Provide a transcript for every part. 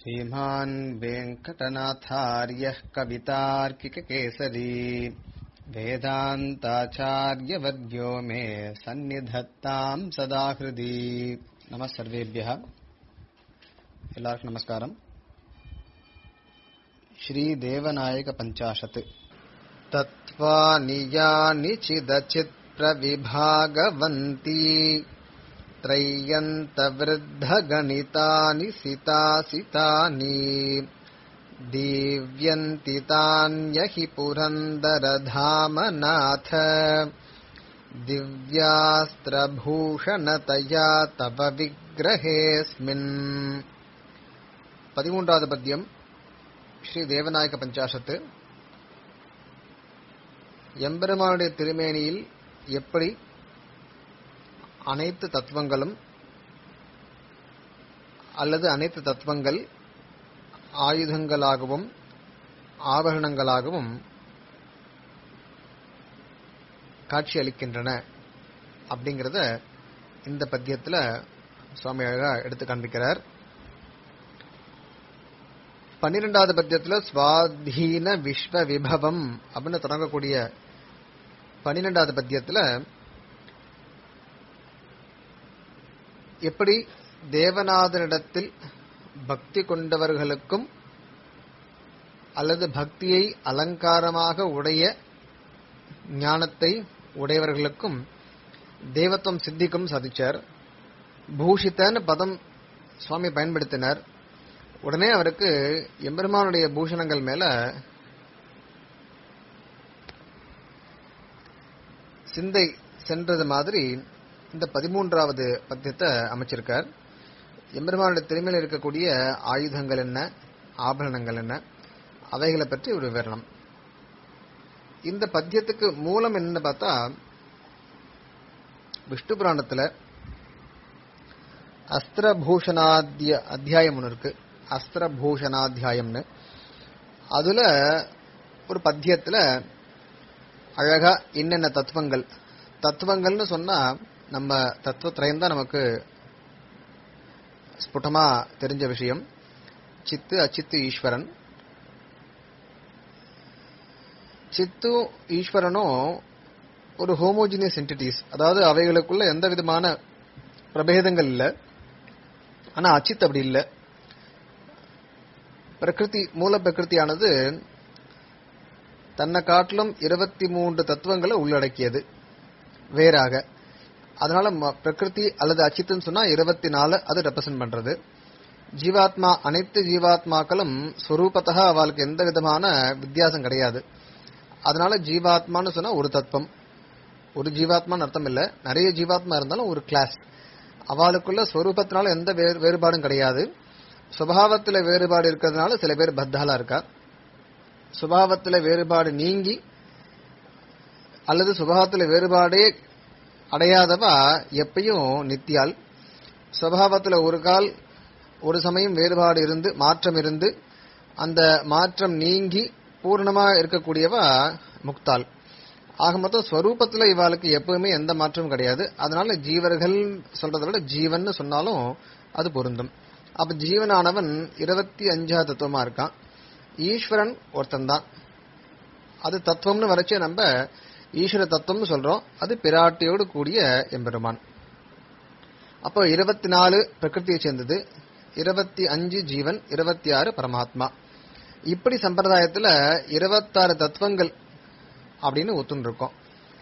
श्रीमान् वेङ्कटनाथार्यः कवितार्किककेसरी वेदान्ताचार्यवर्यो मे सन्निधत्ताम् सदा हृदि नमः सर्वेभ्यः எல்லாருக்கும் நமஸ்காரம் ஸ்ரீதேவநாயக பஞ்சாஷத் தத்வானி யானி சிதச்சித் பிரவிபாகவந்தி त्रय्यन्तवृद्धगणितानि सितासितानि दीव्यन्ति तान्यहि पुरन्दरधामनाथ दिव्यास्त्रभूषणतया तव विग्रहेऽस्मिन् பதிமூன்றாவது பத்தியம் ஸ்ரீ தேவநாயக பஞ்சாசத்து எம்பெருமானுடைய திருமேனியில் எப்படி அனைத்து தத்துவங்களும் அல்லது அனைத்து தத்துவங்கள் ஆயுதங்களாகவும் ஆபரணங்களாகவும் காட்சி அளிக்கின்றன அப்படிங்கிறத இந்த பத்தியத்துல சுவாமி அழகா எடுத்து காண்பிக்கிறார் பன்னிரெண்டாவது பத்தியத்துல சுவாதீன விஸ்வ விபவம் அப்படின்னு தொடங்கக்கூடிய பன்னிரெண்டாவது பத்தியத்துல எப்படி தேவநாதனிடத்தில் பக்தி கொண்டவர்களுக்கும் அல்லது பக்தியை அலங்காரமாக உடைய ஞானத்தை உடையவர்களுக்கும் தேவத்துவம் சித்திக்கும் சாதிச்சார் பூஷித்தன்னு பதம் சுவாமி பயன்படுத்தினார் உடனே அவருக்கு எம்பெருமானுடைய பூஷணங்கள் மேல சிந்தை சென்றது மாதிரி இந்த பதிமூன்றாவது பத்தியத்தை அமைச்சிருக்கார் எம்பெருமானுடைய திறமையில் இருக்கக்கூடிய ஆயுதங்கள் என்ன ஆபரணங்கள் என்ன அவைகளை பற்றி ஒரு விவரணம் இந்த பத்தியத்துக்கு மூலம் என்னன்னு பார்த்தா விஷ்ணு புராணத்துல அஸ்திரபூஷணாத்திய அத்தியாயம் ஒன்று இருக்கு அஸ்திரபூஷணாத்தியாயம்னு அதுல ஒரு பத்தியத்துல அழகா என்னென்ன தத்துவங்கள் தத்துவங்கள்னு சொன்னா நம்ம தத்துவத்திரயம் தான் நமக்கு ஸ்புட்டமா தெரிஞ்ச விஷயம் சித்து அச்சித்து ஈஸ்வரன் சித்து ஈஸ்வரனும் ஒரு ஹோமோஜினியஸ் என்டிட்டிஸ் அதாவது அவைகளுக்குள்ள எந்த விதமான பிரபேதங்கள் இல்லை ஆனா அச்சித் அப்படி இல்லை பிரகிருதி மூல பிரகிருதியானது தன்னை காட்டிலும் இருபத்தி மூன்று தத்துவங்களை உள்ளடக்கியது வேறாக அதனால பிரகிருதி அல்லது அச்சித்துன்னு சொன்னா இருபத்தி நாலு அது ரெப்ரசென்ட் பண்றது ஜீவாத்மா அனைத்து ஜீவாத்மாக்களும் ஸ்வரூபத்தக அவளுக்கு எந்த விதமான வித்தியாசம் கிடையாது அதனால ஜீவாத்மான்னு சொன்னா ஒரு தத்துவம் ஒரு ஜீவாத்மான்னு அர்த்தம் இல்ல நிறைய ஜீவாத்மா இருந்தாலும் ஒரு கிளாஸ் அவளுக்குள்ள ஸ்வரூபத்தினால எந்த வேறுபாடும் கிடையாது சுபாவத்துல வேறுபாடு இருக்கிறதுனால சில பேர் பத்தாலா இருக்கா சுபாவத்துல வேறுபாடு நீங்கி அல்லது சுபாவத்துல வேறுபாடே அடையாதவா எப்பயும் நித்தியால் சுபாவத்துல ஒரு கால் ஒரு சமயம் வேறுபாடு இருந்து மாற்றம் இருந்து அந்த மாற்றம் நீங்கி பூர்ணமா இருக்கக்கூடியவா முக்தாள் ஆக மொத்தம் ஸ்வரூபத்துல இவாளுக்கு எப்பவுமே எந்த மாற்றமும் கிடையாது அதனால ஜீவர்கள் சொல்றதை விட ஜீவன் சொன்னாலும் அது பொருந்தும் அப்ப ஜீவனானவன் இருபத்தி அஞ்சா தத்துவமா இருக்கான் ஈஸ்வரன் ஒருத்தன் தான் அது தத்துவம்னு வரைச்சே நம்ம ஈஸ்வர தத்துவம்னு சொல்றோம் அது பிராட்டியோடு கூடிய எம்பெருமான் அப்போ இருபத்தி நாலு பிரகிருதியை சேர்ந்தது இருபத்தி அஞ்சு ஜீவன் இருபத்தி ஆறு பரமாத்மா இப்படி சம்பிரதாயத்துல இருபத்தாறு தத்துவங்கள் அப்படின்னு ஒத்துன்னு இருக்கோம்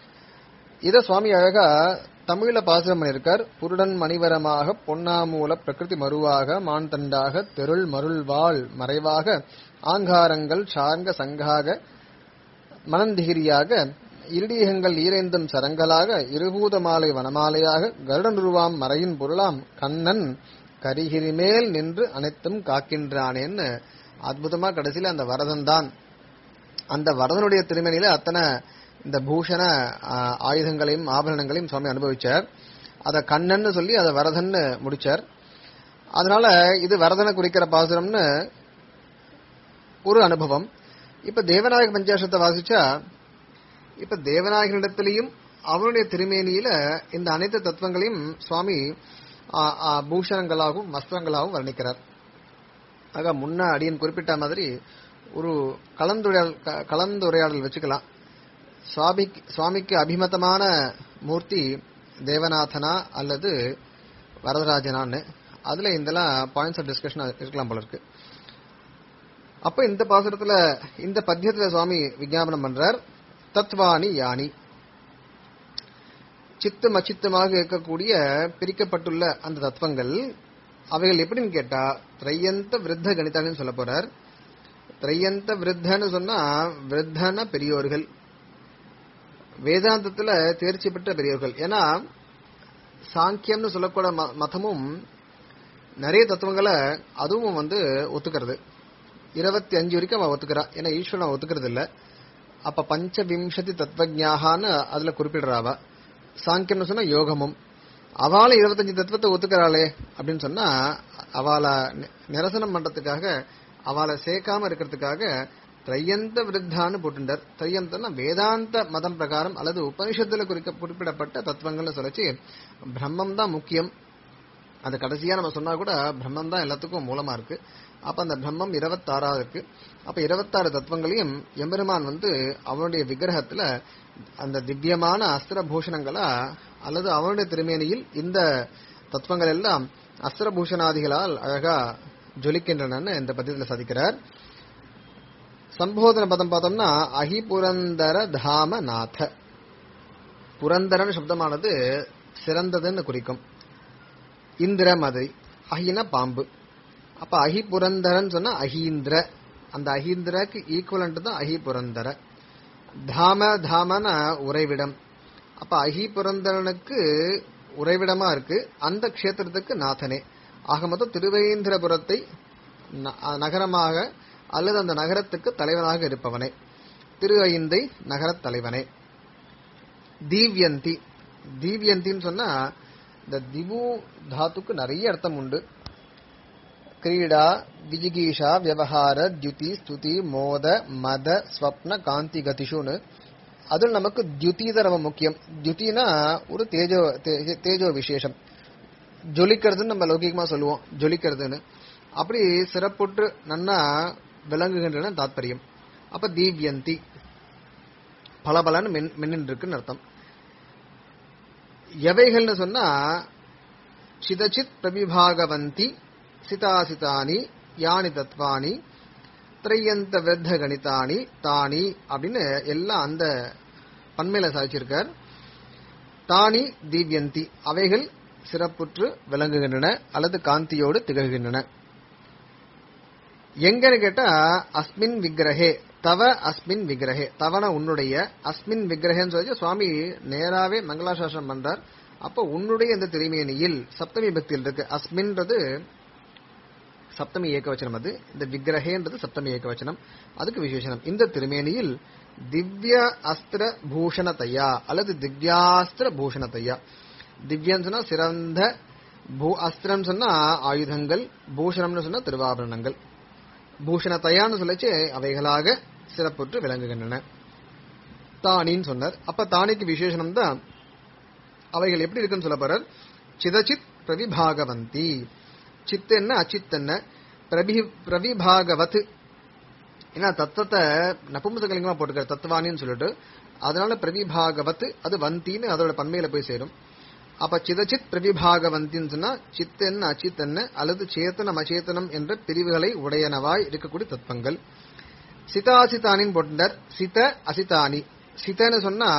இத சுவாமி அழகா தமிழ்ல பாசுரம் பண்ணியிருக்கார் புருடன் மணிவரமாக பொன்னாமூல பிரகிருதி மருவாக மான் தண்டாக தெருள் மருள் வாழ் மறைவாக ஆங்காரங்கள் சார்ங்க சங்காக மனந்திகிரியாக இருடியகங்கள் ஈரைந்தும் சரங்களாக இருபூத மாலை வனமாலையாக கருடனுருவாம் மறையின் பொருளாம் கண்ணன் கரிகிரி மேல் நின்று அனைத்தும் காக்கின்றானேன்னு அற்புதமா கடைசியில அந்த வரதன் தான் அந்த வரதனுடைய திருமணியில அத்தனை இந்த பூஷண ஆயுதங்களையும் ஆபரணங்களையும் சுவாமி அனுபவிச்சார் அத கண்ணன்னு சொல்லி அதை வரதன்னு முடிச்சார் அதனால இது வரதனை குறிக்கிற பாசுரம்னு ஒரு அனுபவம் இப்ப தேவநாயக பஞ்சாசத்தை வாசிச்சா இப்ப தேவநாயகனிடத்திலையும் அவனுடைய திருமேனியில இந்த அனைத்து தத்துவங்களையும் சுவாமி பூஷணங்களாகவும் வஸ்திரங்களாகவும் வர்ணிக்கிறார் ஆக முன்ன அடியன் குறிப்பிட்ட மாதிரி ஒரு கலந்துரையாடல் க- கலந்துரையாடல் வச்சுக்கலாம் சுவாமிக்கு சுவாமிக்கு அபிமதமான மூர்த்தி தேவநாதனா அல்லது வரதராஜனான்னு அதுல இதெல்லாம் பாயிண்ட்ஸ் ஆஃப் டிஸ்கஷன் இருக்கலாம் போல இருக்கு அப்ப இந்த பாசுரத்துல இந்த பத்தியத்துல சுவாமி விஞ்ஞாபனம் பண்றார் தத்வானி யானி சித்தம் அச்சித்தமாக இருக்கக்கூடிய பிரிக்கப்பட்டுள்ள அந்த தத்துவங்கள் அவைகள் எப்படின்னு கேட்டா திரையந்த விருத்த கணிதான்னு சொல்ல போறார் திரையந்த விருத்தன்னு சொன்னா விருத்தன பெரியோர்கள் வேதாந்தத்துல தேர்ச்சி பெற்ற பெரியவர்கள் ஏன்னா சாங்கியம்னு சொல்லக்கூட ம- மதமும் நிறைய தத்துவங்களை அதுவும் வந்து ஒத்துக்கிறது இருபத்தி அஞ்சு வரைக்கும் அவன் ஒத்துக்கிறா ஏன்னா ஈஸ்வரன் ஒத்துக்கிறது இல்ல அப்ப பஞ்சவிம்சதி தத்துவஜாகான்னு அதுல குறிப்பிடுறாவ சாங்கியம்னு சொன்னா யோகமும் அவளை இருபத்தஞ்சு தத்துவத்தை ஒத்துக்கிறாளே அப்படின்னு சொன்னா அவளை நி- நிரசனம் பண்றதுக்காக அவளை சேர்க்காம இருக்கிறதுக்காக திரையந்த விருத்தான்னு போட்டுண்டார் திரையந்தன்னா வேதாந்த மதம் பிரகாரம் அல்லது உபனிஷத்துல குறிக்க குறிப்பிடப்பட்ட தத்துவங்கள்னு சொல்லச்சு பிரம்மம் தான் முக்கியம் அது கடைசியா நம்ம சொன்னா கூட பிரம்மம் தான் எல்லாத்துக்கும் மூலமா இருக்கு அப்ப அந்த பிரம்மம் இருபத்தாறாவது இருக்கு அப்ப இருபத்தாறு தத்துவங்களையும் எம்பெருமான் வந்து அவனுடைய விக்கிரகத்துல அந்த திவ்யமான அஸ்திர பூஷணங்களா அல்லது அவனுடைய திருமேனியில் இந்த தத்துவங்கள் எல்லாம் அஸ்திர பூஷணாதிகளால் அழகா ஜொலிக்கின்றன இந்த பத்தியத்தில் சாதிக்கிறார் சம்போதன பதம் பார்த்தோம்னா அஹி புரந்தர தாம நாத புரந்தரன் சப்தமானது சிறந்ததுன்னு குறிக்கும் இந்திர மாதிரி அஹின பாம்பு அப்ப அஹி புரந்தரன் சொன்னா அஹீந்திர அந்த அஹீந்திரக்கு ஈக்குவலண்ட் தான் அஹி புரந்தர தாம தாமன உறைவிடம் அப்ப அஹி புரந்தரனுக்கு உறைவிடமா இருக்கு அந்த க்ஷேத்திரத்துக்கு நாதனே ஆக மொத்தம் திருவேந்திரபுரத்தை ந- நகரமாக அல்லது அந்த நகரத்துக்கு தலைவனாக இருப்பவனே திரு ஐந்தை நகரத் தலைவனே தீவ்யந்தி தீவ்யந்தின்னு சொன்னா இந்த திவு தாத்துக்கு நிறைய அர்த்தம் உண்டு கிரீடா விஜிகீஷா வியவஹார தியுதி ஸ்துதி மோத மத ஸ்வப்ன காந்தி கதிஷுன்னு அதில் நமக்கு தியுதி தான் ரொம்ப முக்கியம் தியுதினா ஒரு தேஜோ தே- தேஜோ விசேஷம் ஜொலிக்கிறதுன்னு நம்ம லௌகிகமா சொல்லுவோம் ஜொலிக்கிறதுன்னு அப்படி சிறப்புற்று நன்னா விளங்குகின்றன தாத்பரியம் அப்ப தீவ்யந்தி பலபலன்னு மின் மின்னின்னு இருக்குன்னு அர்த்தம் எவைகள்னு சொன்னா சிதச்சித் பிரபிபாகவந்தி சிதாசிதானி யானி தத்வானி திரையந்த விருத்த கணிதானி தானி அப்படின்னு எல்லாம் அந்த பன்மையில சாதிச்சிருக்கார் தானி தீவ்யந்தி அவைகள் சிறப்புற்று விளங்குகின்றன அல்லது காந்தியோடு திகழ்கின்றன எங்கன்னு கேட்டா அஸ்மின் விக்கிரகே தவ அஸ்மின் விக்கிரகே தவன உன்னுடைய அஸ்மின் விக்கிரகேன்னு சொல்லி சுவாமி நேராவே மங்களாசாசனம் பண்றார் அப்ப உன்னுடைய இந்த திருமேனியில் சப்தமி பக்தியில் இருக்கு அஸ்மின்றது சப்தமி ஏகவச்சனம் அது இந்த விக்கிரகேன்றது சப்தமி ஏகவச்சனம் அதுக்கு விசேஷனம் இந்த திருமேனியில் திவ்ய அஸ்திர பூஷணத்தையா அல்லது திவ்யாஸ்திர பூஷணத்தையா திவ்யன்னு சொன்னா சிறந்த பூ அஸ்திரம் சொன்னா ஆயுதங்கள் பூஷணம்னு சொன்னா திருவாபரணங்கள் பூஷணத்தையான்னு சொல்லச்சு அவைகளாக சிறப்புற்று விளங்குகின்றன தானின்னு சொன்னார் அப்ப தானிக்கு விசேஷனம் தான் அவைகள் எப்படி இருக்குன்னு சொல்ல போறார் சிதச்சித் பிரவிபாகவந்தி சித் என்ன அச்சித் என்ன பிரபி பிரவிபாகவத் ஏன்னா தத்துவத்தை நபும்சகலிங்கமா போட்டுக்கிற தத்துவானின்னு சொல்லிட்டு அதனால பிரவிபாகவத் அது வந்தின்னு அதோட பன்மையில போய் சேரும் அப்ப சிதச்சித் பிரவிபாகவந்தின்னு சொன்னா சித் என்ன அச்சித் என்ன அல்லது சேத்தனம் அச்சேதனம் என்ற பிரிவுகளை உடையனவாய் இருக்கக்கூடிய தத்துவங்கள் சிதாசிதானின் போட்டுட்டார் சித அசிதானி சிதன்னு சொன்னா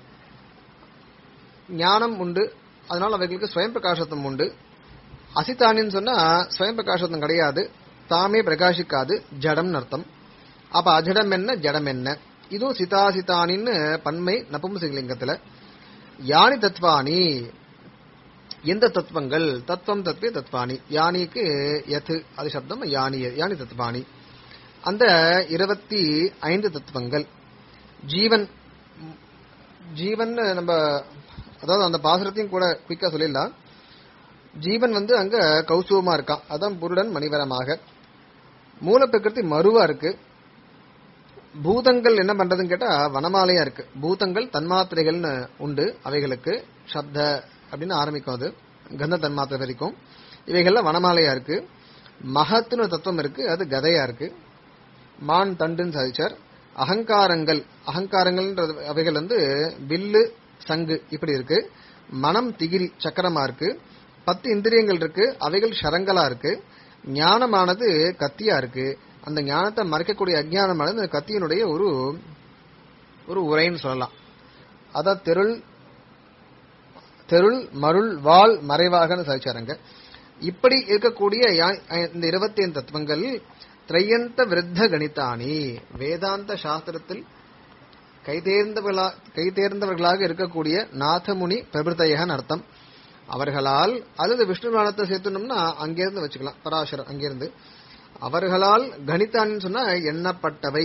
ஞானம் உண்டு அதனால அவைகளுக்கு ஸ்வயம் பிரகாசத்துவம் உண்டு அசிதானின்னு சொன்னா ஸ்வயம் பிரகாசத்துவம் கிடையாது தாமே பிரகாசிக்காது ஜடம்னு அர்த்தம் அப்ப அஜடம் என்ன ஜடம் என்ன இதுவும் சிதாசிதானின்னு பன்மை நபும்சலிங்கத்துல யானி தத்வானி எந்த தத்துவங்கள் தத்துவம் தத்வே தத்வானி யானிக்கு எது அது சப்தம் யானி யானி தத்வானி அந்த இருபத்தி ஐந்து தத்துவங்கள் ஜீவன் ஜீவன் நம்ம அதாவது அந்த பாசுரத்தையும் கூட குயிக்கா சொல்லிடலாம் ஜீவன் வந்து அங்க கௌசுவமா இருக்கான் அதான் புருடன் மணிவரமாக மூல பிரகிருதி மருவா இருக்கு பூதங்கள் என்ன பண்றதுன்னு கேட்டா வனமாலையா இருக்கு பூதங்கள் தன்மாத்திரைகள்னு உண்டு அவைகளுக்கு சப்த அப்படின்னு ஆரம்பிக்கும் அது கந்த தன்மாத்திரை வரைக்கும் இவைகள்ல வனமாலையா இருக்கு மகத்துன்னு ஒரு தத்துவம் இருக்கு அது கதையா இருக்கு மான் தண்டுன்னு சாதிச்சார் அகங்காரங்கள் அகங்காரங்கள்ன்றது அவைகள் வந்து வில்லு சங்கு இப்படி இருக்கு மனம் திகிரி சக்கரமா இருக்கு பத்து இந்திரியங்கள் இருக்கு அவைகள் ஷரங்களா இருக்கு ஞானமானது கத்தியா இருக்கு அந்த ஞானத்தை மறைக்கக்கூடிய அஜ்ஞானமானது அந்த கத்தியினுடைய ஒரு ஒரு உரைன்னு சொல்லலாம் அதான் தெருள் தெருள் மருள் வாள் மறைவாகன்னு சாதிச்சாருங்க இப்படி இருக்கக்கூடிய யா- இந்த இருபத்தி ஐந்து தத்துவங்கள் திரையந்த விருத்த கணித்தானி வேதாந்த சாஸ்திரத்தில் கைதேர்ந்தவர்களா கைதேர்ந்தவர்களாக இருக்கக்கூடிய நாதமுனி பிரபிருத்தையகன் அர்த்தம் அவர்களால் அல்லது விஷ்ணு புராணத்தை சேர்த்துனோம்னா அங்கிருந்து வச்சுக்கலாம் பராசரம் அங்கிருந்து அவர்களால் கணித்தான்னு சொன்னா எண்ணப்பட்டவை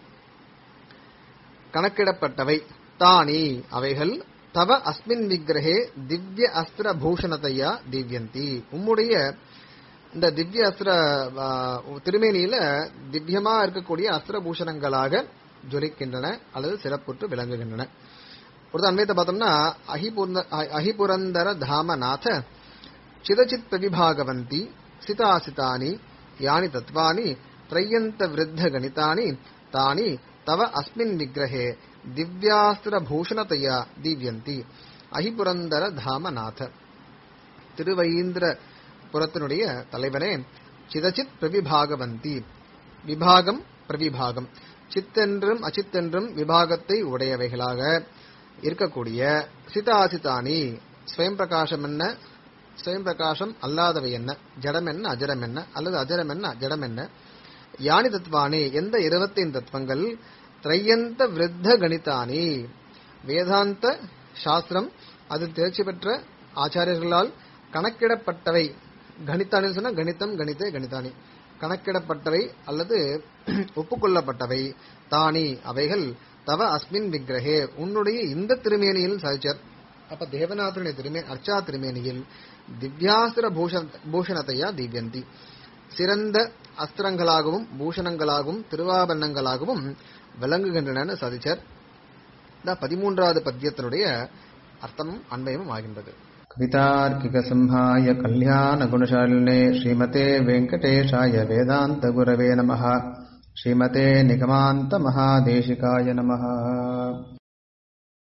கணக்கிடப்பட்டவை தானி அவைகள் தவ அஸ்மின் விக்கிரகே திவ்ய அஸ்திர பூஷணத்தையா திவ்யந்தி உம்முடைய இந்த திவ்ய அஸ்திர ஆ, திருமேனியில திவ்யமா இருக்கக்கூடிய அஸ்திர பூஷணங்களாக ஜொலிக்கின்றன அல்லது சிறப்புற்று விளங்குகின்றன ஒரு அன்வயத்தை பார்த்தோம்னா அஹிபுர அஹிபுரந்தர தாமநாத சிதச்சித் பிரவிபாகவந்தி சிதாசிதானி யானி தத்வானி த்ரையந்த விருத்த கணிதானி தானி தவ அஸ்மின் விக்கிரகே திவ்யாஸ்திர பூஷணத்தையா திவ்யந்தி அஹிபுரந்தர தாமநாத திருவயீந்திர புறத்தினுடைய தலைவனே சிதச்சித் பிரவிபாகவந்தி விபாகம் பிரவிபாகம் சித்தென்றும் அச்சித்தென்றும் விபாகத்தை உடையவைகளாக இருக்கக்கூடிய சிதாசிதானி ஸ்வயம் பிரகாசம் என்ன ஸ்வயம் பிரகாசம் அல்லாதவை என்ன ஜடம் என்ன அஜரம் என்ன அல்லது அஜரம் என்ன ஜடம் என்ன யானி தத்துவானி எந்த இருபத்தைந்து தத்துவங்கள் திரையந்த விருத்த கணிதானி வேதாந்த சாஸ்திரம் அது தேர்ச்சி பெற்ற ஆச்சாரியர்களால் கணக்கிடப்பட்டவை கணித்தானி சொன்னா கணிதம் கணிதே கணிதானி கணக்கிடப்பட்டவை அல்லது ஒப்புக்கொள்ளப்பட்டவை தானி அவைகள் தவ அஸ்மின் விக்கிரகே உன்னுடைய இந்த திருமேனியில் சாதிச்சார் அப்ப தேவநாதனுடைய திருமே அர்ச்சா திருமேனியில் திவ்யாஸ்திர பூஷ பூஷணத்தையா திவ்யந்தி சிறந்த அஸ்திரங்களாகவும் பூஷணங்களாகவும் திருவாபரணங்களாகவும் விளங்குகின்றன சாதிச்சார் இந்த பதிமூன்றாவது பத்தியத்தினுடைய அர்த்தமும் அன்வயமும் ஆகின்றது कवितार्किकसंहाय कल्याणगुणशालिने श्रीमते वेङ्कटेशाय वेदान्तगुरवे नमः श्रीमते निगमान्तमहादेशिकाय नमः